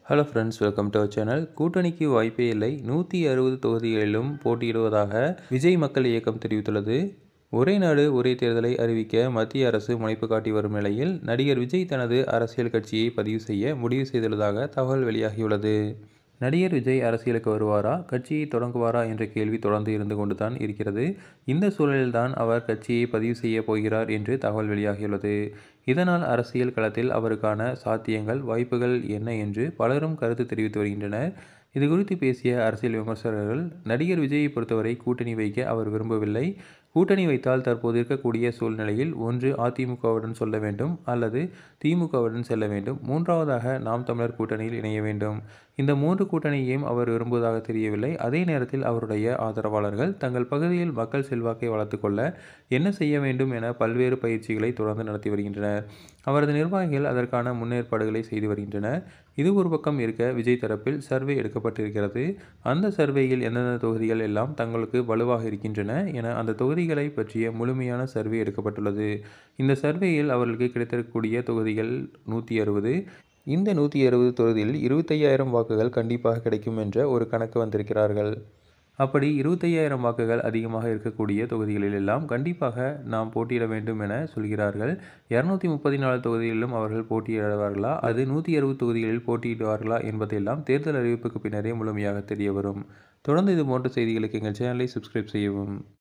hello friends welcome to our channel கூட்டணிக்கு வாய்ப்பே இல்லை நூற்றி அறுபது தொகுதிகளிலும் போட்டியிடுவதாக விஜய் மக்கள் இயக்கம் தெரிவித்துள்ளது ஒரே நாடு ஒரே தேர்தலை அறிவிக்க மத்திய அரசு முனைப்பு காட்டி வரும் நிலையில் நடிகர் விஜய் தனது அரசியல் கட்சியை பதிவு செய்ய முடிவு செய்துள்ளதாக தகவல் வெளியாகியுள்ளது நடிகர் விஜய் அரசியலுக்கு வருவாரா கட்சியை தொடங்குவாரா என்ற கேள்வி தொடர்ந்து இருந்து கொண்டுதான் இருக்கிறது இந்த சூழலில்தான் அவர் கட்சியை பதிவு செய்ய போகிறார் என்று தகவல் வெளியாகியுள்ளது இதனால் அரசியல் களத்தில் அவருக்கான சாத்தியங்கள் வாய்ப்புகள் என்ன என்று பலரும் கருத்து தெரிவித்து வருகின்றனர் இது குறித்து பேசிய அரசியல் விமர்சகர்கள் நடிகர் விஜயை பொறுத்தவரை கூட்டணி வைக்க அவர் விரும்பவில்லை கூட்டணி வைத்தால் தற்போது இருக்கக்கூடிய சூழ்நிலையில் ஒன்று அதிமுகவுடன் சொல்ல வேண்டும் அல்லது திமுகவுடன் செல்ல வேண்டும் மூன்றாவதாக நாம் தமிழர் கூட்டணியில் இணைய வேண்டும் இந்த மூன்று கூட்டணியையும் அவர் விரும்புவதாக தெரியவில்லை அதே நேரத்தில் அவருடைய ஆதரவாளர்கள் தங்கள் பகுதியில் மக்கள் செல்வாக்கை வளர்த்து கொள்ள என்ன செய்ய வேண்டும் என பல்வேறு பயிற்சிகளை தொடர்ந்து நடத்தி வருகின்றனர் அவரது நிர்வாகிகள் அதற்கான முன்னேற்பாடுகளை செய்து வருகின்றனர் இது ஒரு பக்கம் இருக்க விஜய் தரப்பில் சர்வே எடுக்கப்பட்டிருக்கிறது அந்த சர்வேயில் எந்தெந்த தொகுதிகள் எல்லாம் தங்களுக்கு வலுவாக இருக்கின்றன என அந்த தொகுதிகளை பற்றிய முழுமையான சர்வே எடுக்கப்பட்டுள்ளது இந்த சர்வேயில் அவர்களுக்கு கிடைத்திருக்கக்கூடிய தொகுதிகள் நூற்றி அறுபது இந்த நூற்றி அறுபது தொகுதியில் இருபத்தையாயிரம் வாக்குகள் கண்டிப்பாக கிடைக்கும் என்ற ஒரு கணக்கு வந்திருக்கிறார்கள் அப்படி இருபத்தையாயிரம் வாக்குகள் அதிகமாக இருக்கக்கூடிய தொகுதிகளில் எல்லாம் கண்டிப்பாக நாம் போட்டியிட வேண்டும் என சொல்கிறார்கள் இரநூத்தி முப்பத்தி நாலு தொகுதிகளிலும் அவர்கள் போட்டியிடுவார்களா அது நூற்றி அறுபது தொகுதிகளில் போட்டியிடுவார்களா என்பதெல்லாம் தேர்தல் அறிவிப்புக்கு பின்னரே முழுமையாக தெரிய வரும் தொடர்ந்து இது போன்ற செய்திகளுக்கு எங்கள் சேனலை சப்ஸ்கிரைப் செய்யவும்